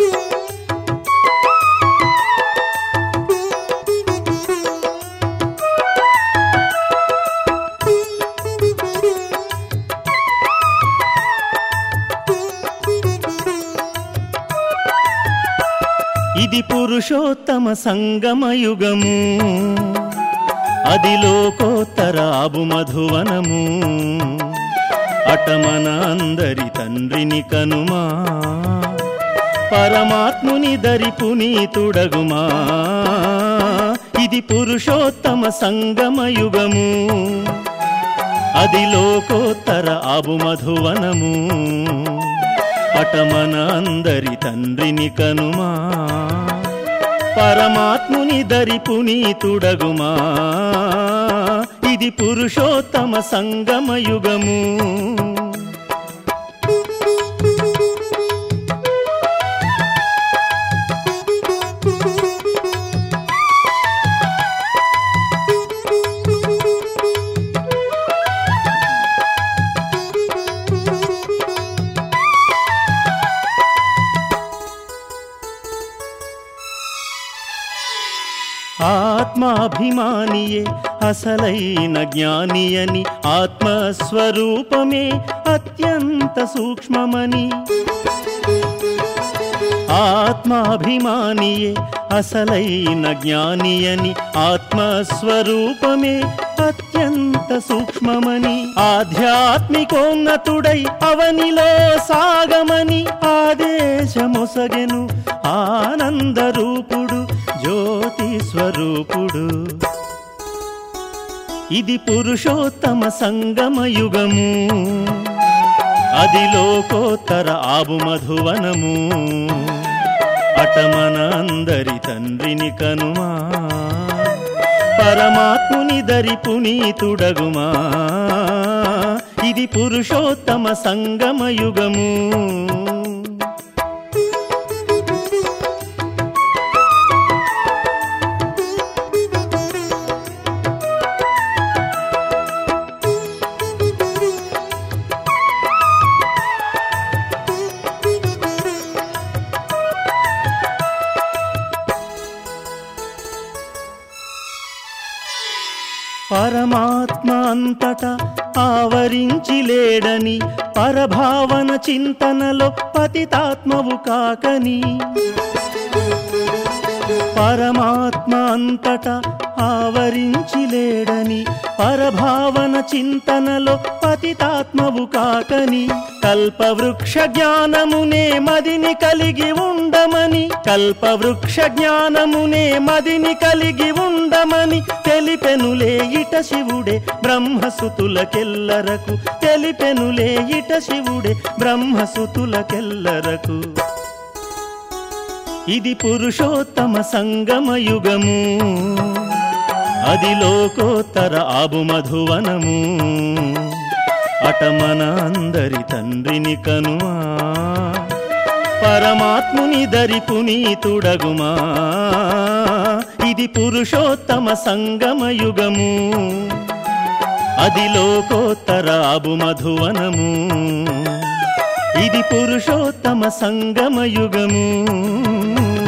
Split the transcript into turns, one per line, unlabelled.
ఇది పురుషోత్తమ సంగమయుగము అది లోకోత్తరాబు మధువనము అటమన అందరి తండ్రిని కనుమా పరమాత్ముని దరి పునీతుడగుమా ఇది పురుషోత్తమ సంగమయుగము అది లోకోత్తర ఆబు మధువనము పటమన అందరి తండ్రిని కనుమా పరమాత్ముని దరి పునీతుడగుమా ఇది పురుషోత్తమ సంగమయుగము ఆత్మాభిమానియే అసలైన జ్ఞానియని ఆత్మస్వరూపమే అత్యంత సూక్ష్మమని ఆత్మాభిమానియే అసలైన జ్ఞానియని ఆత్మస్వరూపమే అత్యంత సూక్ష్మమని ఆధ్యాత్మికోన్నతుడై అవనిలో సాగమని ఆదేశమొసగెను ఆనందరూపుడు జ్యోతి స్వరూపుడు ఇది పురుషోత్తమ సంగమయుగము అది లోకోత్తర ఆబు మధువనము అటమన అందరి తండ్రిని కనుమా పరమాత్ముని దరి పునీతుడగుమా ఇది పురుషోత్తమ సంగమయుగము పరమాత్మ అంతటా ఆవరించి లేడని పరభావన చింతనలో పతితాత్మవు కాకని పరమాత్మ అంతటా ఆవరించి లేడని పరభావన చింతనలో పతితాత్మవు కాకని కల్పవృక్ష జ్ఞానమునే మదిని కలిగి ఉండమని కల్పవృక్ష జ్ఞానమునే మదిని కలిగి ఉండమని తెలిపెనులే ఇట శివుడే బ్రహ్మసుతులకెల్లరకు తెలిపెనులే ఇట శివుడే బ్రహ్మసుతులకెల్లరకు ఇది పురుషోత్తమ సంగమయుగము అది లోకోత్తర ఆబు మధువనము అటమన అందరి తండ్రిని కనుమా పరమాత్ముని దరి పునీతుడగుమా ఇది పురుషోత్తమ సంగమయుగము అది లోకోత్తర ఆబు మధువనము ఇది పురుషోత్తమ సంగమయుగము